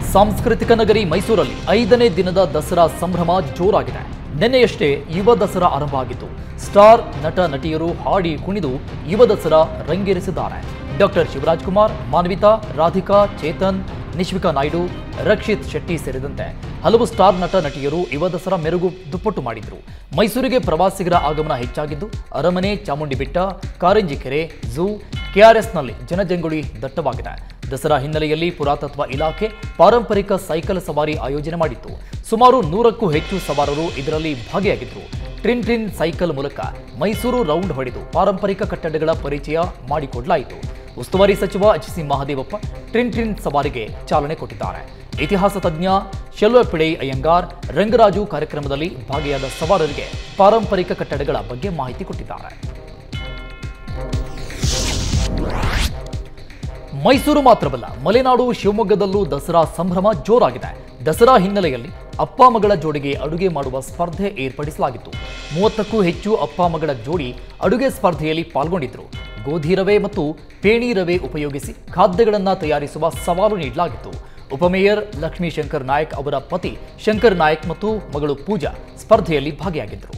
ಸಾಂಸ್ಕೃತಿಕ ನಗರಿ ಮೈಸೂರಲ್ಲಿ ಐದನೇ ದಿನದ ದಸರಾ ಸಂಭ್ರಮ ಜೋರಾಗಿದೆ ನಿನ್ನೆಯಷ್ಟೇ ಯುವ ದಸರಾ ಆರಂಭ ಆಗಿತ್ತು ಸ್ಟಾರ್ ನಟ ನಟಿಯರು ಹಾಡಿ ಕುಣಿದು ಯುವ ದಸರಾ ರಂಗೇರಿಸಿದ್ದಾರೆ ಡಾಕ್ಟರ್ ಶಿವರಾಜ್ ಕುಮಾರ್ ಮಾನ್ವಿತಾ ರಾಧಿಕಾ ಚೇತನ್ ನಿಶ್ವಿಕಾ ನಾಯ್ಡು ರಕ್ಷಿತ್ ಶೆಟ್ಟಿ ಸೇರಿದಂತೆ ಹಲವು ಸ್ಟಾರ್ ನಟ ನಟಿಯರು ಯುವ ದಸರಾ ಮೆರುಗು ದುಪ್ಪಟ್ಟು ಮಾಡಿದ್ರು ಮೈಸೂರಿಗೆ ಪ್ರವಾಸಿಗರ ಆಗಮನ ಹೆಚ್ಚಾಗಿದ್ದು ಅರಮನೆ ಚಾಮುಂಡಿ ಬೆಟ್ಟ ಕಾರಂಜಿ ಕೆರೆ ಝೂ ಕೆಆರ್ಎಸ್ನಲ್ಲಿ ಜನಜಂಗುಳಿ ದಟ್ಟವಾಗಿದೆ ದಸರಾ ಹಿನ್ನೆಲೆಯಲ್ಲಿ ಪುರಾತತ್ವ ಇಲಾಖೆ ಪಾರಂಪರಿಕ ಸೈಕಲ್ ಸವಾರಿ ಆಯೋಜನೆ ಮಾಡಿತ್ತು ಸುಮಾರು ನೂರಕ್ಕೂ ಹೆಚ್ಚು ಸವಾರರು ಇದರಲ್ಲಿ ಭಾಗಿಯಾಗಿದ್ದರು ಟ್ರಿನ್ ಟ್ರಿನ್ ಸೈಕಲ್ ಮೂಲಕ ಮೈಸೂರು ರೌಂಡ್ ಹೊಡೆದು ಪಾರಂಪರಿಕ ಕಟ್ಟಡಗಳ ಪರಿಚಯ ಮಾಡಿಕೊಡಲಾಯಿತು ಉಸ್ತುವಾರಿ ಸಚಿವ H C Mahadevappa trin trin ಸವಾರಿಗೆ ಚಾಲನೆ ಕೊಟ್ಟಿದ್ದಾರೆ ಇತಿಹಾಸ ತಜ್ಞ ಶೆಲ್ವಪಿಳೈ ಅಯ್ಯಂಗಾರ್ ರಂಗರಾಜು ಕಾರ್ಯಕ್ರಮದಲ್ಲಿ ಭಾಗಿಯಾದ ಸವಾರರಿಗೆ ಪಾರಂಪರಿಕ ಕಟ್ಟಡಗಳ ಬಗ್ಗೆ ಮಾಹಿತಿ ಕೊಟ್ಟಿದ್ದಾರೆ ಮೈಸೂರು ಮಾತ್ರವಲ್ಲ ಮಲೆನಾಡು ಶಿವಮೊಗ್ಗದಲ್ಲೂ ದಸರಾ ಸಂಭ್ರಮ ಜೋರಾಗಿದೆ ದಸರಾ ಹಿನ್ನೆಲೆಯಲ್ಲಿ ಅಪ್ಪ ಮಗಳ ಜೋಡಿಗೆ ಅಡುಗೆ ಮಾಡುವ ಸ್ಪರ್ಧೆ ಏರ್ಪಡಿಸಲಾಗಿತ್ತು ಮೂವತ್ತಕ್ಕೂ ಹೆಚ್ಚು ಅಪ್ಪ ಮಗಳ ಜೋಡಿ ಅಡುಗೆ ಸ್ಪರ್ಧೆಯಲ್ಲಿ ಪಾಲ್ಗೊಂಡಿದ್ರು ಗೋಧಿ ರವೆ ಮತ್ತು ಪೇಣಿ ರವೆ ಉಪಯೋಗಿಸಿ ಖಾದ್ಯಗಳನ್ನು ತಯಾರಿಸುವ ಸವಾಲು ನೀಡಲಾಗಿತ್ತು ಉಪಮೇಯರ್ ಲಕ್ಷ್ಮೀ ಶಂಕರ್ ನಾಯಕ್ ಅವರ ಪತಿ ಶಂಕರ್ ನಾಯಕ್ ಮತ್ತು ಮಗಳು ಪೂಜಾ ಸ್ಪರ್ಧೆಯಲ್ಲಿ ಭಾಗಿಯಾಗಿದ್ದರು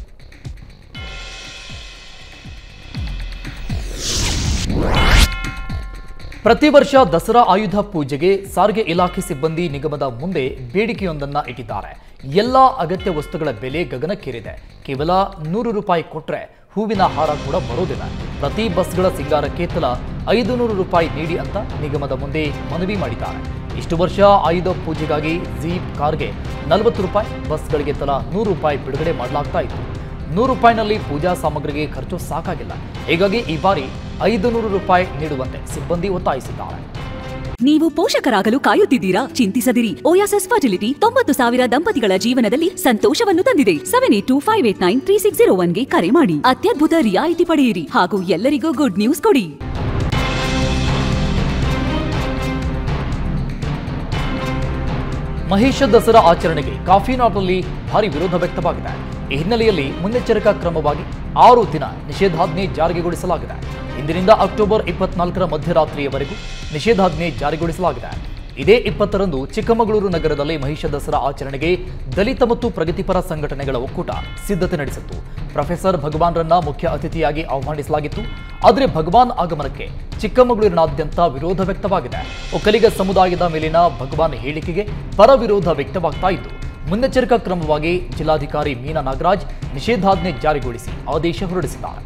ಪ್ರತಿ ವರ್ಷ ದಸರಾ ಆಯುಧ ಪೂಜೆಗೆ ಸಾರಿಗೆ ಇಲಾಖೆ ಸಿಬ್ಬಂದಿ ನಿಗಮದ ಮುಂದೆ ಬೇಡಿಕೆಯೊಂದನ್ನ ಇಟ್ಟಿದ್ದಾರೆ ಎಲ್ಲ ಅಗತ್ಯ ವಸ್ತುಗಳ ಬೆಲೆ ಗಗನಕ್ಕೇರಿದೆ ಕೇವಲ ನೂರು ರೂಪಾಯಿ ಕೊಟ್ರೆ ಹೂವಿನ ಹಾರ ಕೂಡ ಬರೋದಿಲ್ಲ ಪ್ರತಿ ಬಸ್ಗಳ ಸಿಂಗಾರಕ್ಕೆ ತಲಾ ಐದು ನೂರು ರೂಪಾಯಿ ನೀಡಿ ಅಂತ ನಿಗಮದ ಮುಂದೆ ಮನವಿ ಮಾಡಿದ್ದಾರೆ ಇಷ್ಟು ವರ್ಷ ಆಯುಧ ಪೂಜೆಗಾಗಿ ಜೀಪ್ ಕಾರ್ಗೆ ನಲವತ್ತು ರೂಪಾಯಿ ಬಸ್ಗಳಿಗೆ ತಲಾ ನೂರು ರೂಪಾಯಿ ಬಿಡುಗಡೆ ಮಾಡಲಾಗ್ತಾ ಇತ್ತು ನೂರು ರೂಪಾಯಿನಲ್ಲಿ ಪೂಜಾ ಸಾಮಗ್ರಿಗೆ ಖರ್ಚು ಸಾಕಾಗಿಲ್ಲ ಹೀಗಾಗಿ ಈ ಬಾರಿ ಐದು ನೂರು ರೂಪಾಯಿ ನೀಡುವಂತೆ ಸಿಬ್ಬಂದಿ ಒತ್ತಾಯಿಸಿದ್ದಾರೆ ನೀವು ಪೋಷಕರಾಗಲು ಕಾಯುತ್ತಿದ್ದೀರಾ ಚಿಂತಿಸದಿರಿ ಓಯಾಸಸ್ ಫರ್ಟಿಲಿಟಿ ತೊಂಬತ್ತು ಸಾವಿರ ದಂಪತಿಗಳ ಜೀವನದಲ್ಲಿ ಸಂತೋಷವನ್ನು ತಂದಿದೆ seven eight two five eight nine three six zero ಒನ್ಗೆ ಕರೆ ಮಾಡಿ ಅತ್ಯದ್ಭುತ ರಿಯಾಯಿತಿ ಪಡೆಯಿರಿ ಹಾಗೂ ಎಲ್ಲರಿಗೂ ಗುಡ್ ನ್ಯೂಸ್ ಕೊಡಿ ಮಹೇಶ ದಸರಾ ಆಚರಣೆಗೆ ಕಾಫಿನಾಟ್ನಲ್ಲಿ ಭಾರಿ ವಿರೋಧ ವ್ಯಕ್ತವಾಗಿದೆ ಈ ಹಿನ್ನೆಲೆಯಲ್ಲಿ ಮುನ್ನೆಚ್ಚರಿಕಾ ಕ್ರಮವಾಗಿ ಆರು ದಿನ ನಿಷೇಧಾಜ್ಞೆ ಜಾರಿಗೊಳಿಸಲಾಗಿದೆ ಇಂದಿನಿಂದ ಅಕ್ಟೋಬರ್ ಇಪ್ಪತ್ನಾಲ್ಕರ ಮಧ್ಯರಾತ್ರಿಯವರೆಗೂ ನಿಷೇಧಾಜ್ಞೆ ಜಾರಿಗೊಳಿಸಲಾಗಿದೆ ಇದೇ ಇಪ್ಪತ್ತರಂದು ಚಿಕ್ಕಮಗಳೂರು ನಗರದಲ್ಲಿ ಮಹಿಷ ದಸರಾ ಆಚರಣೆಗೆ ದಲಿತ ಮತ್ತು ಪ್ರಗತಿಪರ ಸಂಘಟನೆಗಳ ಒಕ್ಕೂಟ ಸಿದ್ಧತೆ ನಡೆಸಿತ್ತು ಪ್ರೊಫೆಸರ್ ಭಗವಾನ್ರನ್ನ ಮುಖ್ಯ ಅತಿಥಿಯಾಗಿ ಆಹ್ವಾನಿಸಲಾಗಿತ್ತು ಆದರೆ ಭಗವಾನ್ ಆಗಮನಕ್ಕೆ ಚಿಕ್ಕಮಗಳೂರಿನಾದ್ಯಂತ ವಿರೋಧ ವ್ಯಕ್ತವಾಗಿದೆ ಒಕ್ಕಲಿಗ ಸಮುದಾಯದ ಮೇಲಿನ ಭಗವಾನ್ ಹೇಳಿಕೆಗೆ ಪರ ವಿರೋಧ ವ್ಯಕ್ತವಾಗ್ತಾ ಇದ್ದು ಮುನ್ನೆಚ್ಚರಿಕಾ ಕ್ರಮವಾಗಿ ಜಿಲ್ಲಾಧಿಕಾರಿ ಮೀನಾ ನಾಗರಾಜ್ ನಿಷೇಧಾಜ್ಞೆ ಜಾರಿಗೊಳಿಸಿ ಆದೇಶ ಹೊರಡಿಸಿದ್ದಾರೆ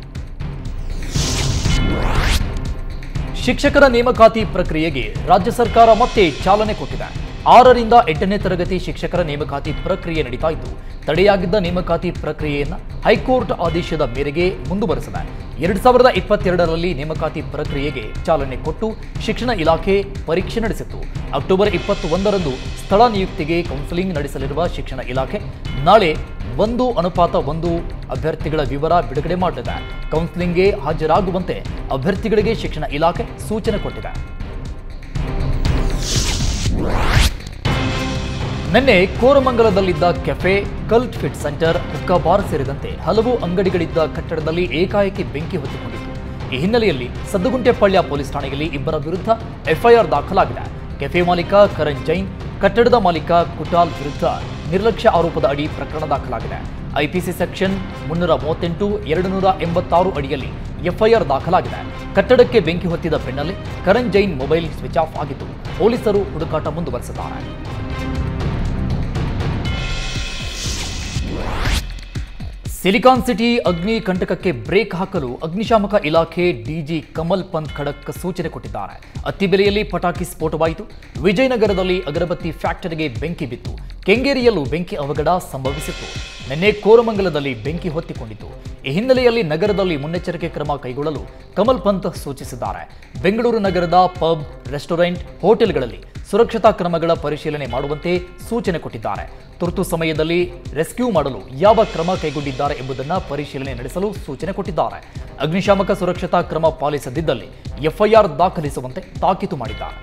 ಶಿಕ್ಷಕರ ನೇಮಕಾತಿ ಪ್ರಕ್ರಿಯೆಗೆ ರಾಜ್ಯ ಸರ್ಕಾರ ಮತ್ತೆ ಚಾಲನೆ ಕೊಟ್ಟಿದೆ ಆರರಿಂದ ಎಂಟನೇ ತರಗತಿ ಶಿಕ್ಷಕರ ನೇಮಕಾತಿ ಪ್ರಕ್ರಿಯೆ ನಡೀತಾ ಇದ್ದು ತಡೆಯಾಗಿದ್ದ ನೇಮಕಾತಿ ಪ್ರಕ್ರಿಯೆಯನ್ನು ಹೈಕೋರ್ಟ್ ಆದೇಶದ ಮೇರೆಗೆ ಮುಂದುವರೆಸಿದೆ ಎರಡ್ ಸಾವಿರದ ಇಪ್ಪತ್ತೆರಡರಲ್ಲಿ ನೇಮಕಾತಿ ಪ್ರಕ್ರಿಯೆಗೆ ಚಾಲನೆ ಕೊಟ್ಟು ಶಿಕ್ಷಣ ಇಲಾಖೆ ಪರೀಕ್ಷೆ ನಡೆಸಿತ್ತು ಅಕ್ಟೋಬರ್ ಇಪ್ಪತ್ತೊಂದರಂದು ಸ್ಥಳ ನಿಯುಕ್ತಿಗೆ ಕೌನ್ಸಿಲಿಂಗ್ ನಡೆಸಲಿರುವ ಶಿಕ್ಷಣ ಇಲಾಖೆ ನಾಳೆ ಒಂದು ಅನುಪಾತ ಒಂದು ಅಭ್ಯರ್ಥಿಗಳ ವಿವರ ಬಿಡುಗಡೆ ಮಾಡಲಿದೆ ಕೌನ್ಸಿಲಿಂಗ್ಗೆ ಹಾಜರಾಗುವಂತೆ ಅಭ್ಯರ್ಥಿಗಳಿಗೆ ಶಿಕ್ಷಣ ಇಲಾಖೆ ಸೂಚನೆ ಕೊಟ್ಟಿದೆ ನಿನ್ನೆ ಕೋರಮಂಗಲದಲ್ಲಿದ್ದ ಕೆಫೆ ಕಲ್ಟ್ ಫಿಟ್ ಸೆಂಟರ್ ಹುಕ್ಕಾ ಬಾರ್ ಸೇರಿದಂತೆ ಹಲವು ಅಂಗಡಿಗಳಿದ್ದ ಕಟ್ಟಡದಲ್ಲಿ ಏಕಾಏಕಿ ಬೆಂಕಿ ಹೊತ್ತಿಕೊಂಡಿತ್ತು ಈ ಹಿನ್ನೆಲೆಯಲ್ಲಿ ಸದ್ದುಗುಂಟೆಪಾಳ್ಯ ಪೊಲೀಸ್ ಠಾಣೆಯಲ್ಲಿ ಇಬ್ಬರ ವಿರುದ್ಧ ಎಫ್ಐಆರ್ ದಾಖಲಾಗಿದೆ ಕೆಫೆ ಮಾಲೀಕ ಕರಣ್ ಜೈನ್ ಕಟ್ಟಡದ ಮಾಲೀಕ ಕುಟಾಲ್ ವಿರುದ್ಧ ನಿರ್ಲಕ್ಷ್ಯ ಆರೋಪದ ಅಡಿ ಪ್ರಕರಣ ದಾಖಲಾಗಿದೆ ಐಪಿಸಿ ಸೆಕ್ಷನ್ ಮುನ್ನೂರ ಮೂವತ್ತೆಂಟು ಎರಡು ನೂರ ಎಂಬತ್ತಾರು ಅಡಿಯಲ್ಲಿ ಎಫ್ಐಆರ್ ದಾಖಲಾಗಿದೆ ಕಟ್ಟಡಕ್ಕೆ ಬೆಂಕಿ ಹೊತ್ತಿದ ಬೆನ್ನಲ್ಲೇ Karan Jain mobile switch off ಆಗಿದ್ದು ಪೊಲೀಸರು ಹುಡುಕಾಟ ಮುಂದುವರೆಸಿದ್ದಾರೆ ಸಿಲಿಕಾನ್ ಸಿಟಿ ಅಗ್ನಿ ಕಂಟಕಕ್ಕೆ ಬ್ರೇಕ್ ಹಾಕಲು ಅಗ್ನಿಶಾಮಕ ಇಲಾಖೆ ಡಿಜಿ ಕಮಲ್ ಪಂತ್ ಖಡಕ್ ಸೂಚನೆ ಕೊಟ್ಟಿದ್ದಾರೆ ಅತ್ತಿಬೆಲೆಯಲ್ಲಿ ಪಟಾಕಿ ಸ್ಫೋಟವಾಯಿತು ವಿಜಯನಗರದಲ್ಲಿ ಅಗರಬತ್ತಿ ಫ್ಯಾಕ್ಟರಿಗೆ ಬೆಂಕಿ ಬಿತ್ತು ಕೆಂಗೇರಿಯಲ್ಲೂ ಬೆಂಕಿ ಅವಘಡ ಸಂಭವಿಸಿತ್ತು ನಿನ್ನೆ ಕೋರಮಂಗಲದಲ್ಲಿ ಬೆಂಕಿ ಹೊತ್ತಿಕೊಂಡಿತು ಈ ಹಿನ್ನೆಲೆಯಲ್ಲಿ ನಗರದಲ್ಲಿ ಮುನ್ನೆಚ್ಚರಿಕೆ ಕ್ರಮ ಕೈಗೊಳ್ಳಲು ಕಮಲ್ ಪಂತ್ ಸೂಚಿಸಿದ್ದಾರೆ ಬೆಂಗಳೂರು ನಗರದ ಪಬ್ ರೆಸ್ಟೋರೆಂಟ್ ಹೋಟೆಲ್ಗಳಲ್ಲಿ ಸುರಕ್ಷತಾ ಕ್ರಮಗಳ ಪರಿಶೀಲನೆ ಮಾಡುವಂತೆ ಸೂಚನೆ ಕೊಟ್ಟಿದ್ದಾರೆ ತುರ್ತು ಸಮಯದಲ್ಲಿ ರೆಸ್ಕ್ಯೂ ಮಾಡಲು ಯಾವ ಕ್ರಮ ಕೈಗೊಂಡಿದ್ದಾರೆ ಎಂಬುದನ್ನು ಪರಿಶೀಲನೆ ನಡೆಸಲು ಸೂಚನೆ ಕೊಟ್ಟಿದ್ದಾರೆ ಅಗ್ನಿಶಾಮಕ ಸುರಕ್ಷತಾ ಕ್ರಮ ಪಾಲಿಸದಿದ್ದಲ್ಲಿ ಎಫ್ಐಆರ್ ದಾಖಲಿಸುವಂತೆ ತಾಕೀತು ಮಾಡಿದ್ದಾರೆ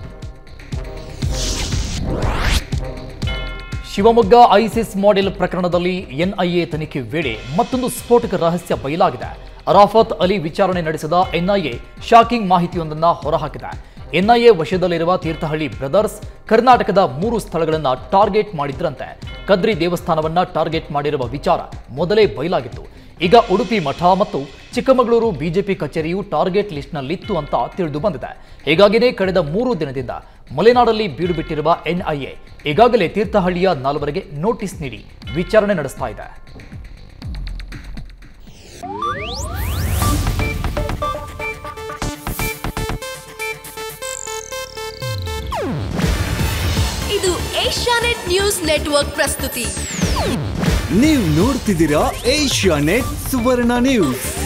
ಶಿವಮೊಗ್ಗ ಐಸಿಸ್ ಮಾಡೆಲ್ ಪ್ರಕರಣದಲ್ಲಿ ಎನ್ಐಎ ತನಿಖೆ ವೇಳೆ ಮತ್ತೊಂದು ಸ್ಫೋಟಕ ರಹಸ್ಯ ಬಯಲಾಗಿದೆ ಅರಾಫತ್ ಅಲಿ ವಿಚಾರಣೆ ನಡೆಸಿದ ಎನ್ಐಎ ಶಾಕಿಂಗ್ ಮಾಹಿತಿಯೊಂದನ್ನು ಹೊರಹಾಕಿದೆ ಎನ್ಐಎ ವಶದಲ್ಲಿರುವ ತೀರ್ಥಹಳ್ಳಿ ಬ್ರದರ್ಸ್ ಕರ್ನಾಟಕದ ಮೂರು ಸ್ಥಳಗಳನ್ನು ಟಾರ್ಗೆಟ್ ಮಾಡಿದ್ರಂತೆ ಕದ್ರಿ ದೇವಸ್ಥಾನವನ್ನ ಟಾರ್ಗೆಟ್ ಮಾಡಿರುವ ವಿಚಾರ ಮೊದಲೇ ಬಯಲಾಗಿತ್ತು ಈಗ ಉಡುಪಿ ಮಠ ಮತ್ತು ಚಿಕ್ಕಮಗಳೂರು ಬಿಜೆಪಿ ಕಚೇರಿಯು ಟಾರ್ಗೆಟ್ ಲಿಸ್ಟ್ನಲ್ಲಿತ್ತು ಅಂತ ತಿಳಿದು ಬಂದಿದೆ ಹೀಗಾಗಿಯೇ ಕಳೆದ ಮೂರು ದಿನದಿಂದ ಮಲೆನಾಡಲ್ಲಿ ಬೀಡು ಬಿಟ್ಟಿರುವ ಎನ್ಐಎ ಈಗಾಗಲೇ ತೀರ್ಥಹಳ್ಳಿಯ ನಾಲ್ವರಿಗೆ ನೋಟಿಸ್ ನೀಡಿ ವಿಚಾರಣೆ ನಡೆಸ್ತಾ ಇದೆ ಇದು ಏಷ್ಯಾನೆಟ್ ನ್ಯೂಸ್ ನೆಟ್ವರ್ಕ್ ಪ್ರಸ್ತುತಿ ನೀವು ನೋಡ್ತಿದ್ದೀರಾ ಏಷ್ಯಾ ನೆಟ್ ಸುವರ್ಣ ನ್ಯೂಸ್